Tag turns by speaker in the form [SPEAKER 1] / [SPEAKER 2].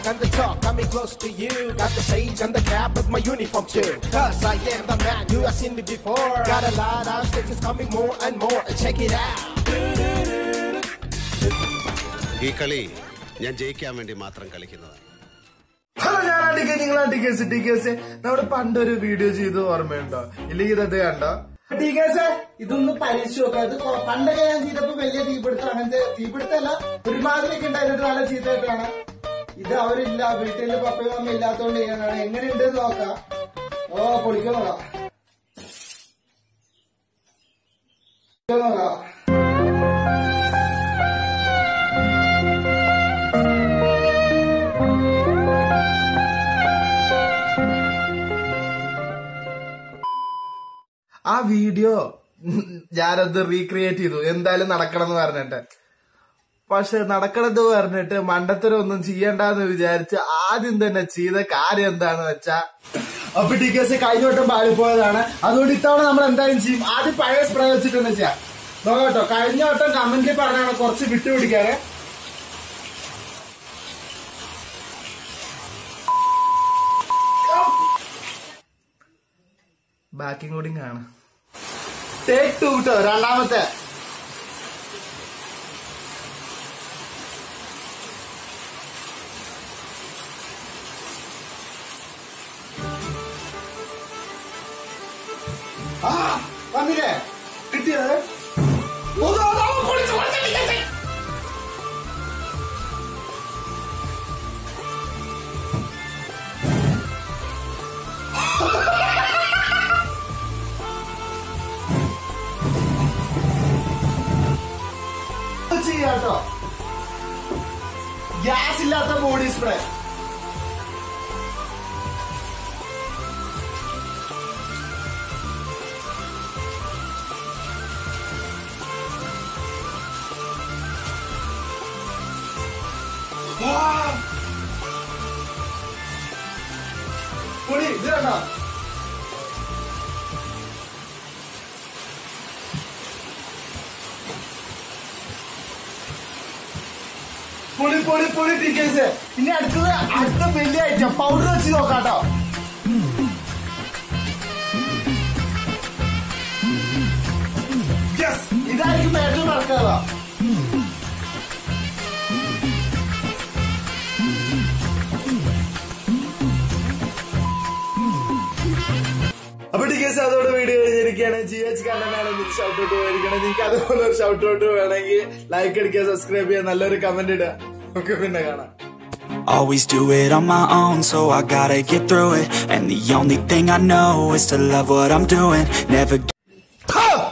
[SPEAKER 1] and the talk, coming close to you. Got the sage and the cap with my uniform too. Cause I am the man you have seen me before. Got a lot of stages coming more and more. Check it out.
[SPEAKER 2] ഈ കളി ഞാൻ ജയിക്കാൻ വേണ്ടി മാത്രം കളിക്കുന്നതാണ്
[SPEAKER 3] hello ഞാൻ അടിക്കുക നിങ്ങൾ ടിക്കേസ് ടിക്കേസ് നമ്മുടെ പണ്ടൊരു വീഡിയോ ചെയ്ത് ഓർമ്മയുണ്ടോ ഇല്ലെങ്കിൽ ഇത് കണ്ടോ
[SPEAKER 4] ടീക്കേഴ്സ് ഇതൊന്ന് പരീക്ഷിച്ച് നോക്കാം ഇത് കൊ- പണ്ടൊക്കെ ഞാൻ ചെയ്തപ്പോ വലിയ തീപിടുത്തം അങ്ങനത്തെ തീപിടുത്തല്ല ഒരുമാതിരിയൊക്കെ ഉണ്ടായിരുന്നിട്ട് നല്ല ചീത്തയായിട്ടാണ് ഇത് അവരില്ല വീട്ടില് പപ്പയും അമ്മ ഇല്ലാത്തോണ്ട് ചെയ്യാനാണ് എങ്ങനെയുണ്ട് എന്ന് നോക്കാം ഓ പൊളിക്കാൻ നോക്കാം പൊളിക്കാൻ നോക്കാം
[SPEAKER 3] ആ വീഡിയോ ഞാനത് റീക്രിയേറ്റ് ചെയ്തു എന്തായാലും നടക്കണം എന്ന് പറഞ്ഞിട്ട് പക്ഷെ നടക്കണത് പറഞ്ഞിട്ട് മണ്ടത്തരം ഒന്നും ചെയ്യണ്ടെന്ന് വിചാരിച്ച് ആദ്യം തന്നെ ചെയ്ത കാര്യം എന്താന്ന് വെച്ചാ അപ്പൊ ടി കെ എസ് കഴിഞ്ഞ വട്ടം പാളിപ്പോയതാണ് അതുകൊണ്ട് ഇത്തവണ നമ്മൾ എന്തായാലും ചെയ്യും ആദ്യം പഴയ സ്പ്രേ വെച്ചിട്ട് തന്നെ ചെയ്യാം നോക്കട്ടോ കഴിഞ്ഞ വട്ടം കമന്റിൽ പറഞ്ഞാണ് കുറച്ച് വിട്ടുപിടിക്കാറ് ബാക്കിങ് കൂടി കാണാം ടേക്ക് ടു കേട്ടോ രണ്ടാമത്തെ ആ വന്നില്ലേ കിട്ടിയത് ഓ, ദാ, ദാ, പൊളിച്ചു, പൊളിച്ചു, പൊളിച്ചു. ചെയ്യാട്ടോ ഗ്യാസ് ഇല്ലാത്ത ബോഡി സ്പ്രേ പൊടി ഇത് കണ്ടോ പൊളി പൊളി പൊളി ടീക്കേഴ്സ് ഇനി അടുത്തത് അടുത്ത വലിയ ഐറ്റം പൗഡർ വെച്ച് നോക്കാട്ടോ യെസ് ഇതായിരിക്കും ഏറ്റവും നടക്കാതെ അപ്പൊ ടീക്കേഴ്സ് അതോടെ വീഡിയോ കഴിഞ്ഞിരിക്കുകയാണ് ജി എച്ച് കണ്ണനാണ് ഷൗട്ട് ഔട്ട് പോയിരിക്കണേ നിങ്ങൾക്ക് അതുപോലെ ഒരു ഷൗട്ട് ഔട്ട് വേണമെങ്കിൽ ലൈക്ക് അടിക്കുക സബ്സ്ക്രൈബ് ചെയ്യുക നല്ലൊരു കമന്റ് ഇടുക നമുക്ക് പിന്നെ കാണാം
[SPEAKER 5] Always do it on my own, so I gotta get through it. And the only thing I know is to love what I'm doing. Never
[SPEAKER 3] Ha!